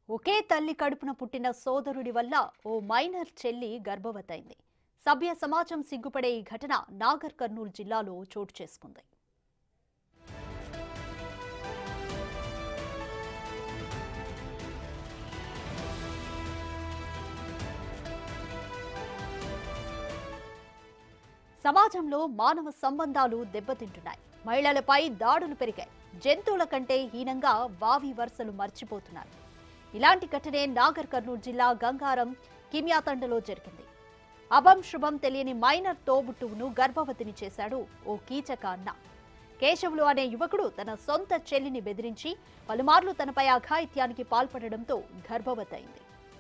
ఒకే తల్లి కడుపున పుట్టిన సోదరుడి వల్ల ఓ మైనర్ చెల్లి గర్భవతైంది సభ్య సమాజం సిగ్గుపడే ఈ ఘటన నాగర్ కర్నూలు జిల్లాలో చోటు చేసుకుంది సమాజంలో మానవ సంబంధాలు దెబ్బతింటున్నాయి మహిళలపై దాడులు పెరిగాయి జంతువుల కంటే హీనంగా వావి వరుసలు మర్చిపోతున్నారు ఇలాంటి ఘటనే నాగర్ కర్నూలు జిల్లా గంగారం కిమియాతండలో జరిగింది అభం శుభం తెలియని మైనర్ తోబుట్టువును గర్భవతిని చేశాడు ఓ కీచక అన్న కేశవులు అనే యువకుడు తన సొంత చెల్లిని బెదిరించి పలుమార్లు తనపై అఘాయిత్యానికి పాల్పడడంతో గర్భవతైంది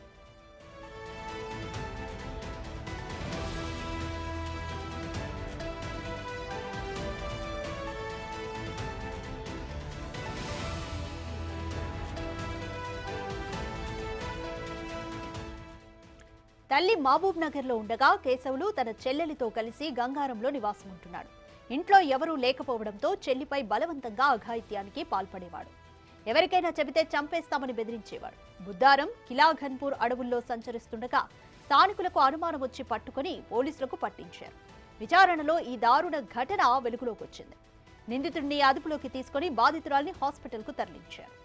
తల్లి మహబూబ్ నగర్ లో ఉండగా కేశవులు తన చెల్లెలితో కలిసి గంగారంలో నివాసం ఉంటున్నాడు ఇంట్లో ఎవరూ లేకపోవడంతో చెల్లిపై బలవంతంగా అఘాయిత్యానికి పాల్పడేవాడు ఎవరికైనా చెబితే చంపేస్తామని బెదిరించేవాడు బుద్దారం కిలాఘన్పూర్ అడవుల్లో సంచరిస్తుండగా స్థానికులకు అనుమానం వచ్చి పట్టుకుని పోలీసులకు పట్టించారు విచారణలో ఈ దారుణ ఘటన వెలుగులోకి వచ్చింది నిందితుడిని అదుపులోకి తీసుకుని బాధితురాల్ని హాస్పిటల్కు తరలించారు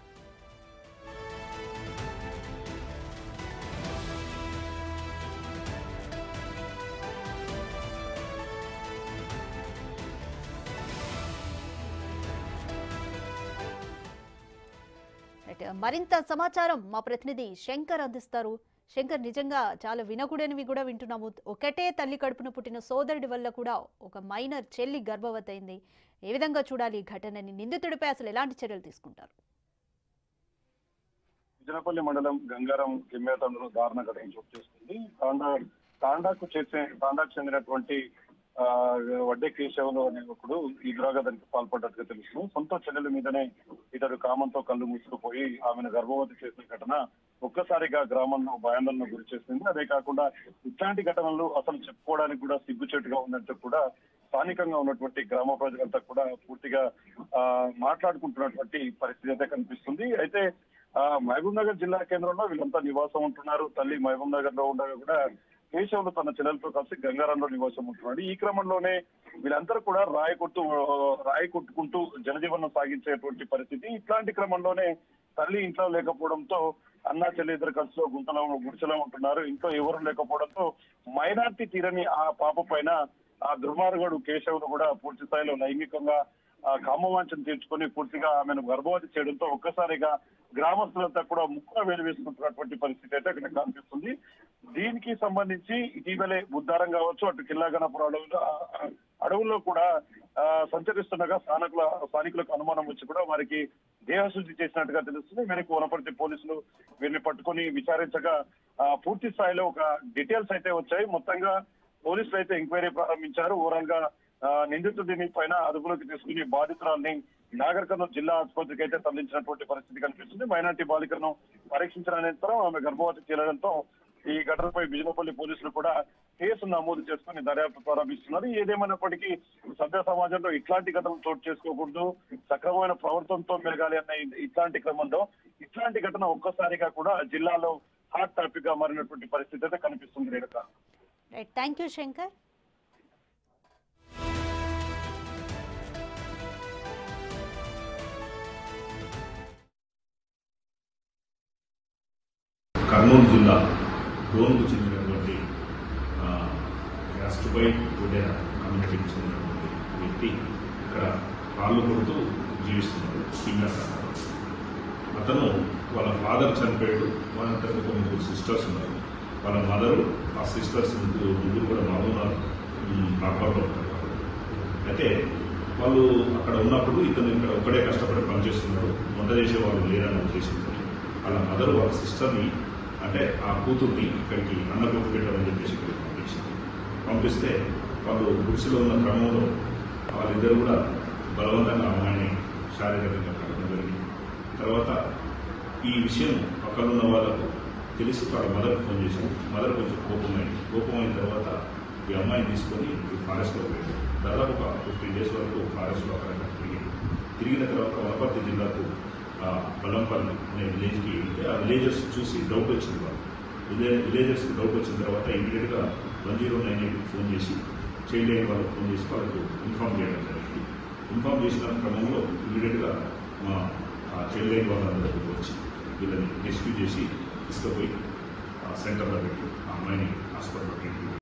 రైట్. మరింత సమాచారం మా ప్రతినిధి శంకర్ అందిస్తారు శంకర్ నిజంగా చాలా వినకూడనివి కూడా వింటున్నాము ఒకటే తల్లి కడుపున పుట్టిన సోదరుడి వల్ల కూడా ఒక మైనర్ చెల్లి గర్భవతైంది ఏ విధంగా చూడాలి ఈ ఘటనని నిందితుడిపై అసలు ఎలాంటి చర్యలు తీసుకుంటారు విజయపల్లి మండలం గంగారం కిమ్మేతంలో దారుణ ఘటన చోటు చేసుకుంది తాండా తాండాకు చేసే తాండాకు చెందినటువంటి ఆ, వడ్డే కేశవులు అనే ఒకడు ఈ దురాగతానికి పాల్పడ్డట్టుగా తెలుసు సొంత చెల్లెల మీదనే ఇతడు కామంతో కళ్ళు మూసుకుపోయి ఆమెను గర్భవతి చేసిన ఘటన ఒక్కసారిగా గ్రామంలో భయాందోళన గురి చేసింది అదే కాకుండా ఇట్లాంటి ఘటనలు అసలు చెప్పుకోవడానికి కూడా సిగ్గుచేటుగా ఉన్నట్టు కూడా స్థానికంగా ఉన్నటువంటి గ్రామ ప్రజలంతా కూడా పూర్తిగా ఆ, మాట్లాడుకుంటున్నటువంటి పరిస్థితి అయితే కనిపిస్తుంది అయితే ఆ, మహబూబ్ నగర్ జిల్లా కేంద్రంలో వీళ్ళంతా నివాసం ఉంటున్నారు తల్లి మహబూబ్ నగర్ లో ఉండగా కూడా కేశవులు తన చెల్లెలతో కలిసి గంగారంలో నివాసం ఉంటున్నాడు ఈ క్రమంలోనే వీళ్ళందరూ కూడా రాయి కొట్టు రాయి కొట్టుకుంటూ జనజీవనం సాగించేటువంటి పరిస్థితి ఇట్లాంటి క్రమంలోనే తల్లి ఇంట్లో లేకపోవడంతో అన్న చెల్లి ఇద్దరు కలిసి గుంటలో గుడిసెలో ఉంటున్నారు ఇంట్లో ఎవరు లేకపోవడంతో మైనార్టీ తీరని ఆ పాప పైన ఆ దుర్మార్గుడు కేశవులు కూడా పూర్తి స్థాయిలో లైంగికంగా ఆ కామవాంఛను తీర్చుకొని పూర్తిగా ఆమెను గర్భవతి చేయడంతో ఒక్కసారిగా గ్రామస్తులంతా కూడా ముక్కున వేలు వేసుకుంటున్నటువంటి పరిస్థితి అయితే అక్కడ కనిపిస్తుంది దీనికి సంబంధించి ఇటీవలే బుద్ధారం కావచ్చు అటు కిల్లాగనపురం అడవులు ఆ, అడవుల్లో కూడా ఆ, సంచరిస్తుండగా స్థానికుల స్థానికులకు అనుమానం వచ్చి కూడా వారికి దేహశుద్ధి చేసినట్టుగా తెలుస్తుంది మేరకు వనపర్తి పోలీసులు వీరిని పట్టుకొని విచారించగా ఆ, పూర్తి స్థాయిలో ఒక డీటెయిల్స్ అయితే వచ్చాయి మొత్తంగా పోలీసులు అయితే ఎంక్వైరీ ప్రారంభించారు ఓవరాల్ గా ఆ, నిందితుడిని పైన అదుపులోకి తీసుకుని బాధితురాల్ని నాగర్ కర్నూలు జిల్లా ఆసుపత్రికి అయితే తరలించినటువంటి పరిస్థితి కనిపిస్తుంది మైనార్టీ బాలికలను పరీక్షించిన అనంతరం ఆమె గర్భవతి తేలడంతో ఈ ఘటనపై బిజినపల్లి పోలీసులు కూడా కేసు నమోదు చేసుకుని దర్యాప్తు ప్రారంభిస్తున్నారు ఏదేమైనప్పటికీ సభ్య సమాజంలో ఇట్లాంటి ఘటనలు చోటు చేసుకోకూడదు సక్రమమైన ప్రవర్తనతో మెరగాలి అన్న ఇ- ఇట్లాంటి క్రమంలో ఇట్లాంటి ఘటన ఒక్కసారిగా కూడా జిల్లాలో హాట్ టాపిక్ గా మారినటువంటి పరిస్థితి అయితే కనిపిస్తుంది Renuka right thank you Shankar Kurnool జిల్లా డోన్కు చెందినటువంటి ఆ, రాష్ట్రపై గుడెర కమ్యూనిటీకి చెందినటువంటి వ్యక్తి ఇక్కడ కాళ్ళు కొడుతూ జీవిస్తున్నాడు కింద అతను వాళ్ళ ఫాదర్ చనిపోయాడు వాళ్ళ తర్వాత ముగ్గురు సిస్టర్స్ ఉన్నారు వాళ్ళ మదరు ఆ సిస్టర్స్ ముగ్గురు ముగ్గురు కూడా మామూలు కాపాడుతూ ఉంటారు అయితే వాళ్ళు అక్కడ ఉన్నప్పుడు ఇతను ఇక్కడ ఒక్కడే కష్టపడి పనిచేస్తున్నాడు వంట చేసే వాళ్ళు లేరని ఉద్దేశంతో వాళ్ళ మదర్ వాళ్ళ సిస్టర్ని అంటే ఆ కూతుర్ని ఇక్కడికి అన్నకొట్టు పెట్టాలని చెప్పేసి ఇక్కడికి పంపించింది పంపిస్తే వాళ్ళు గుడిసెలో ఉన్న క్రమంలో వాళ్ళిద్దరు కూడా బలవంతంగా అమ్మాయిని శారీరకంగా కట్టడం జరిగింది తర్వాత ఈ విషయం పక్కన ఉన్న వాళ్ళకు తెలిసి వాళ్ళ మదర్కి ఫోన్ చేశారు మదర్ కొంచెం కోపమైంది కోపమైన తర్వాత ఈ అమ్మాయిని తీసుకొని ఈ ఫారెస్ట్లో వెళ్ళారు దాదాపు ఒక ఫిఫ్టీన్ డేస్ వరకు ఫారెస్ట్లో అక్కడ తిరిగింది తిరిగిన తర్వాత వనపర్తి జిల్లాకు ఆ, బలంపల్లి అనే విలేజ్కి వెళ్తే ఆ విలేజర్స్ చూసి డౌట్ వచ్చింది వాళ్ళు విలే విలేజర్స్కి డౌట్ వచ్చిన తర్వాత ఇమీడియట్గా వన్ జీరో నైన్ ఎయిట్కి ఫోన్ చేసి చైల్డ్ లైన్ వాళ్ళకి ఫోన్ చేసి వాళ్ళకు ఇన్ఫార్మ్ చేయడం జరిగింది ఇన్ఫార్మ్ చేసిన క్రమంలో ఇమీడియట్గా మా ఆ చైల్డ్ లైన్ వాళ్ళందరూ వచ్చి వీళ్ళని రెస్క్యూ చేసి తీసుకుపోయి ఆ సెంటర్లో పెట్టి ఆ అమ్మాయిని హాస్పిటల్లో ట్రీట్మెంట్